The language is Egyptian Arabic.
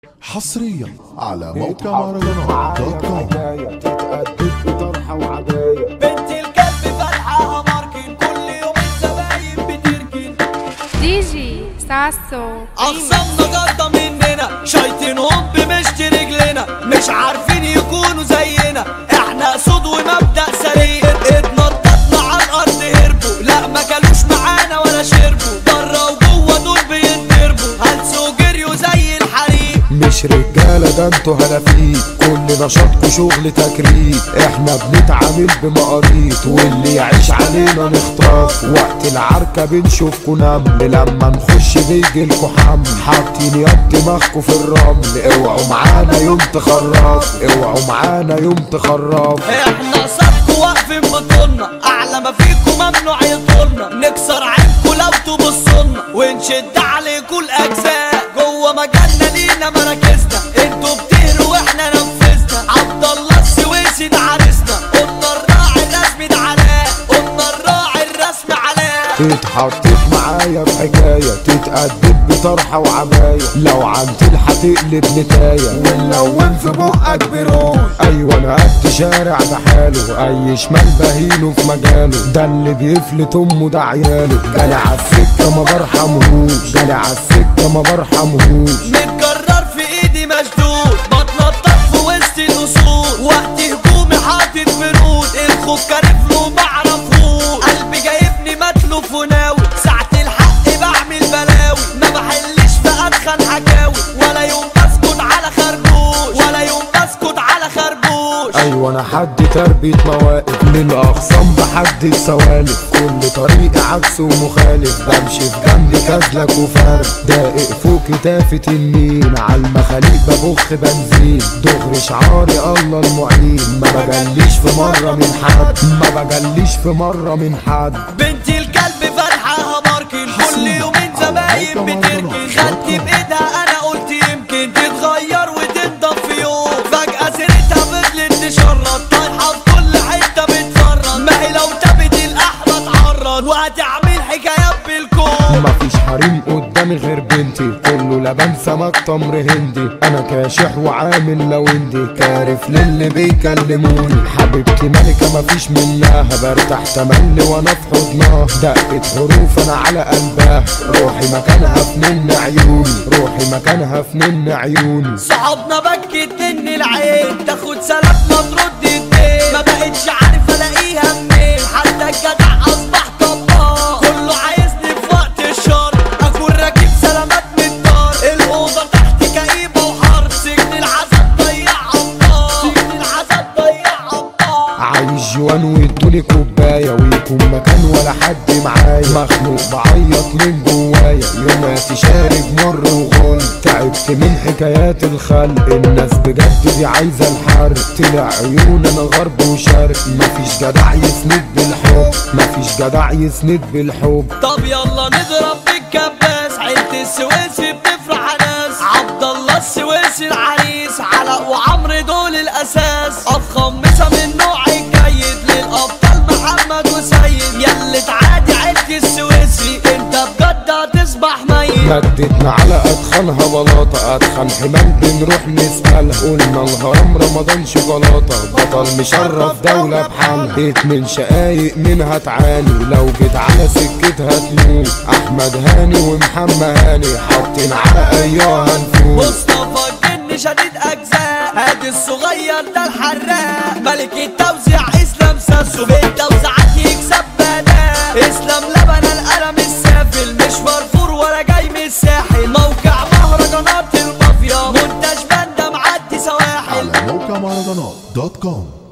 حصريا على موقع مهرجانات دوت كوم تتأدب بطرحة وعباية بنت الكلب فاتحة ماركن كل يوم الزباين بتركن دي جي ساسو أخصامنا جدة مننا شايطينهم بمشط رجلنا مش عارفين يكونوا زينا احنا صوت ومبدأ سليم اتنططنا على الأرض هربوا لا ما كانوش معانا ولا شربوا بره وجوه دول بيتضربوا هلسوا جريوا زي الحريم مش رجالة ده انتوا هلافيت كل نشاطكوا شغل تكريت احنا بنتعامل بمقاريط واللي يعيش علينا نخطف وقت العركة بنشوفكوا نمل لما نخش بيجيلكوا حمل حاطين يد دماغكوا في الرمل اوعوا معانا يوم تخرف اوعوا معانا يوم تخرف احنا صدكوا واقفين بطولنا اعلى ما فيكوا ممنوع يطولنا نكسر عينكوا لو تبصولنا ونشد عليكوا الاجزاء جوه مجالنا لينا مراكزنا انتوا بتهروا واحنا نفذنا عبد الله السويسي ده عريسنا قلنا الراعي الرسمي ده علاء قلنا الراعي الرسمي علاء اتحطيت معايا في حكاية تتأدب بطرحة وعباية لو عمتلحة تقلب نتاية ونلون في بقك بروح ايوه انا قد شارع بحاله اي شمال بهينه في مجاله ده اللي بيفلت امه ده عياله جالي عالسكة ما برحمهوش جالي عالسكة ما برحمهوش متكرر في ايدي مشدود بتنطط في وسط الاسود وقت هجومي حاطط برود الخوف كارفله معرفوش قلبي جايبني متلوف وناوي ساعة الحق بعمل بلاوي ما بحلش في اتخن حكاوي ولا يوم بسكت على خربوش ولا يوم بسكت على خربوش ايوه انا حد تربية مواقف للاخصام بحدد سوالف كل طريق عكس ومخالف بمشي في جنبي كازلك وفارق داقق فوق كتافة النين على المخاليق ببخ بنزين دغري شعاري الله المعين ما بجليش في مرة من حد ما بجليش في مرة من حد بنتي الكلب فاتحة ماركن كل يومين زباين بتركن خدت بايدها انا قلت يمكن تتغير وتنضف في يوم فجأة سيرتها فضلت تشرط طايحة في كل حتة بتفرط ما هي لو تبت الأحمى اتعرض وهتعمل حكايات بالكون مفيش حريم قدامي غير بنتي كله لبن سمك تمر هندي انا كاشح وعامل لوندي كارف للي بيكلموني حبيبتي ملكة مفيش منها برتاح تملي وانا في حضنها دقة حروف انا على قلبها روحي مكانها في نن عيوني روحي مكانها في نن عيوني صحابنا بكت ان العين تاخد سلامنا ترد الدين ما بقتش عارف الاقيها منين حتى الجدع اصبح طباخ كله عايزني في وقت الشر اكون راكب سلامات من الدار الاوضه تحت كئيبه وحر سجن العذاب ضيع ابطال سجن العذاب ضيع ابطال عايز جوان ويدوني كوباية ويكون مكان ولا حد معايا مخنوق بعيط من جوايا يوماتي شارب مر وغل تعبت من حكايات الخلق الناس بجد دي عايزة الحرق طلع عيون انا غرب وشرق مفيش جدع يسند بالحب مفيش جدع يسند بالحب طب يلا نضرب بالكباس عيلة السويسي بتفرح ناس عبد الله السويسي العريس علاء وعمرو دول الاساس افخم مسا من نوع الجيد للابطال محمد وسيد ياللي تعادي عيلة السويسي انت بجد هتصبح ميت مددنا على اتخنها بلاطة اتخن حمال بنروح نسألها قلنا الهرم رمضان شوكولاتة بطل مشرف دولة بحالها اتنين شقايق منها تعاني لو جيت على سكتها تموت احمد هاني ومحمد هاني حاطين على اياها نفوت مصطفى الجن شديد اجزاء هادي الصغير ده الحراق ملك التوزيع اسلام ساسو بالتوزيعات يكسب بلاء اسلام لبن القلم السافل مش مرفور ولا جاي من الساحل موقع مهرجانات المافيا منتج باندا معدي سواحل على موقع مهرجانات دوت كوم